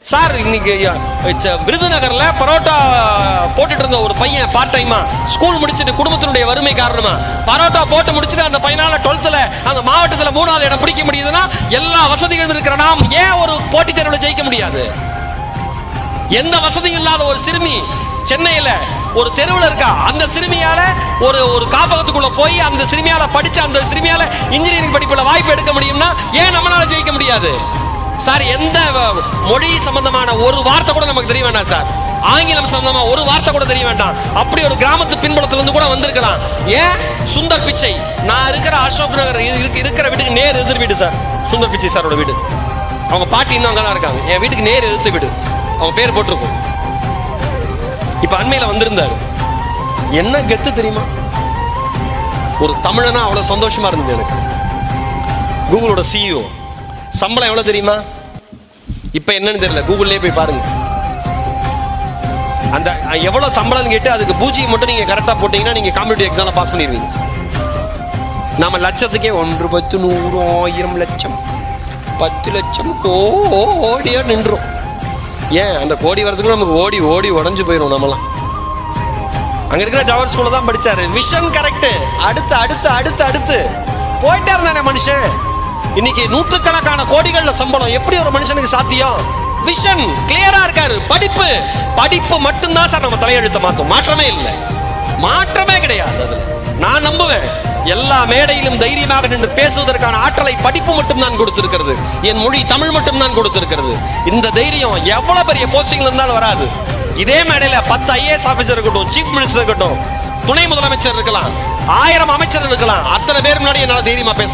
sir இன்னைக்கு it's a விருதுநகர்ல parotta போட்டுட்டு இருந்த ஒரு பையன் பார்ட் டைமா ஸ்கூல் முடிச்சிட்டு குடும்பத்தினுடைய வறுமை காரணமா பரோட்டா போட்டு முடிச்சிட்டு அந்த பையனால டுவெல்த்ல அந்த மாவட்டத்துல மூணாவது இடம் பிடிக்க முடியுதுன்னா எல்லா வசதிகளும் இருக்கிற நாம் ஏன் ஒரு போட்டித் தேர்வுல ஜெயிக்க முடியாது எந்த வசதியும் இல்லாத ஒரு சிறுமி சென்னையில ஒரு தெருவில் இருக்கா அந்த சிறுமியால ஒரு ஒரு காப்பகத்துக்குள்ள போய் அந்த சிறுமியால படிச்ச அந்த சிறுமியால இன்ஜினியரிங் படிப்புல வாய்ப்பு எடுக்க முடியும்னா ஏன் நம்மளால ஜெயிக்க முடியாது சார் எந்த வ- மொழி சம்பந்தமான ஒரு வார்த்தை கூட நமக்கு தெரிய வேண்டாம் சார் ஆங்கிலம் சம்பந்தமா ஒரு வார்த்தை கூட தெரிய வேண்டாம் அப்படி ஒரு கிராமத்து பின்புலத்துல இருந்து கூட வந்திருக்கலாம் ஏன் சுந்தர் பிச்சை நான் இருக்கிற அசோக் நகர் இருக்கு- இருக்கிற வீட்டுக்கு நேர் எதிர் வீடு சார் சுந்தர் பிச்சை சாரோட வீடு அவங்க பாட்டி இன்னும் அங்கதான் இருக்காங்க என் வீட்டுக்கு நேர் எதிர்த்து வீடு அவங்க பேர் போட்டிருக்கும் இப்ப அண்மையில வந்திருந்தாரு என்ன கெத்து தெரியுமா ஒரு தமிழனா அவ்வளவு சந்தோஷமா இருந்தது எனக்கு கூகுளோட சிஇஓ சம்பளம் எவ்வளவு தெரியுமா இப்ப என்னன்னு தெரியல கூகுள்லயே போய் பாருங்க அந்த அஹ், எவ்வளவு சம்பளம் கேட்டு அதுக்கு பூஜ்ஜியம் மட்டும் நீங்க கரெக்டா போட்டீங்கன்னா நீங்க காம்படிட்டிவ் எக்ஸாம்ல பாஸ் பண்ணிடுவீங்க நாம லட்சத்துக்கே ஒன்று பத்து நூறு ஆயிரம் லட்சம் பத்து லட்சம் கோடியா நின்றோம் ஏன் அந்த கோடி வரதுக்குள்ள நமக்கு ஓடி ஓடி உடஞ்சு போயிடும் நம்மலாம் அங்க இருக்கிற ஜவஹர் ஸ்கூல்ல தான் படிச்சாரு விஷன் கரெக்ட் அடுத்து அடுத்து அடுத்து அடுத்து போயிட்டே இருந்தானே மனுஷன் இன்னைக்கு நூற்றுக்கணக்கான கோடிகள்ல சம்பளம் எப்படி ஒரு மனுஷனுக்கு சாத்தியம் விஷன் கிளியரா இருக்காரு படிப்பு படிப்பு மட்டும்தான் சார் நம்ம தலையெழுத்த மாத்தோம் மாற்றமே இல்லை மாற்றமே கிடையாது அதுல நான் நம்புவேன் எல்லா மேடையிலும் தைரியமாக நின்று பேசுவதற்கான ஆற்றலை படிப்பு மட்டும் தான் கொடுத்திருக்கிறது என் மொழி தமிழ் மட்டும் தான் கொடுத்திருக்கிறது இந்த தைரியம் எவ்வளவு பெரிய போஸ்டிங்ல இருந்தாலும் வராது இதே மேடையில பத்து ஐஏஎஸ் ஆபீசர் இருக்கட்டும் சீஃப் மினிஸ்டர் இருக்கட்டும் துணை முதலமைச்சர் இருக்கலாம் ஆயிரம் அமைச்சர் இருக்கலாம் அத்தனை பேர் முன்னாடி என்னால தைரியமா பேச